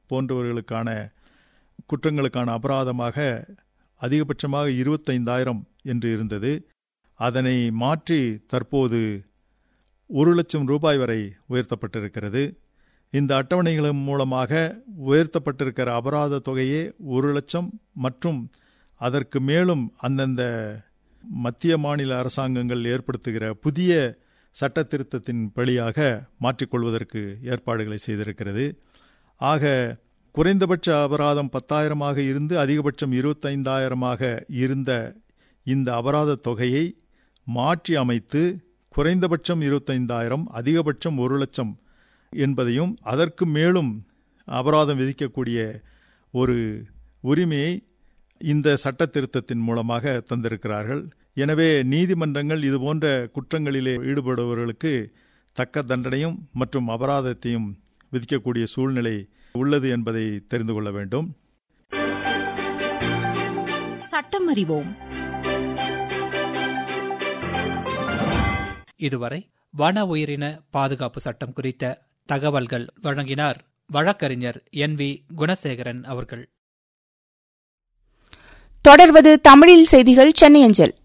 போன்றவர்களுக்கான குற்றங்களுக்கான அபராதமாக அதிகபட்சமாக இருபத்தைந்தாயிரம் என்று இருந்தது அதனை மாற்றி தற்போது ஒரு லட்சம் ரூபாய் வரை உயர்த்தப்பட்டிருக்கிறது இந்த அட்டவணைகளின் மூலமாக உயர்த்தப்பட்டிருக்கிற அபராத தொகையே ஒரு லட்சம் மற்றும் அதற்கு மேலும் அந்தந்த மத்திய மாநில அரசாங்கங்கள் ஏற்படுத்துகிற புதிய சட்ட திருத்தத்தின் வழியாக மாற்றிக்கொள்வதற்கு ஏற்பாடுகளை செய்திருக்கிறது ஆக குறைந்தபட்ச அபராதம் பத்தாயிரமாக இருந்து அதிகபட்சம் இருபத்தைந்தாயிரமாக இருந்த இந்த அபராத தொகையை மாற்றி அமைத்து குறைந்தபட்சம் இருபத்தைந்தாயிரம் அதிகபட்சம் ஒரு லட்சம் என்பதையும் அதற்கு மேலும் அபராதம் விதிக்கக்கூடிய ஒரு உரிமையை இந்த சட்ட திருத்தத்தின் மூலமாக தந்திருக்கிறார்கள் எனவே நீதிமன்றங்கள் இதுபோன்ற குற்றங்களிலே ஈடுபடுபவர்களுக்கு தக்க தண்டனையும் மற்றும் அபராதத்தையும் விதிக்கக்கூடிய சூழ்நிலை உள்ளது என்பதை தெரிந்து கொள்ள வேண்டும் சட்டம் அறிவோம் இதுவரை வன உயிரின பாதுகாப்பு சட்டம் குறித்த தகவல்கள் வழங்கினார் வழக்கறிஞர் என் வி குணசேகரன் அவர்கள் தொடர்வது தமிழில் செய்திகள் சென்னை அஞ்சல்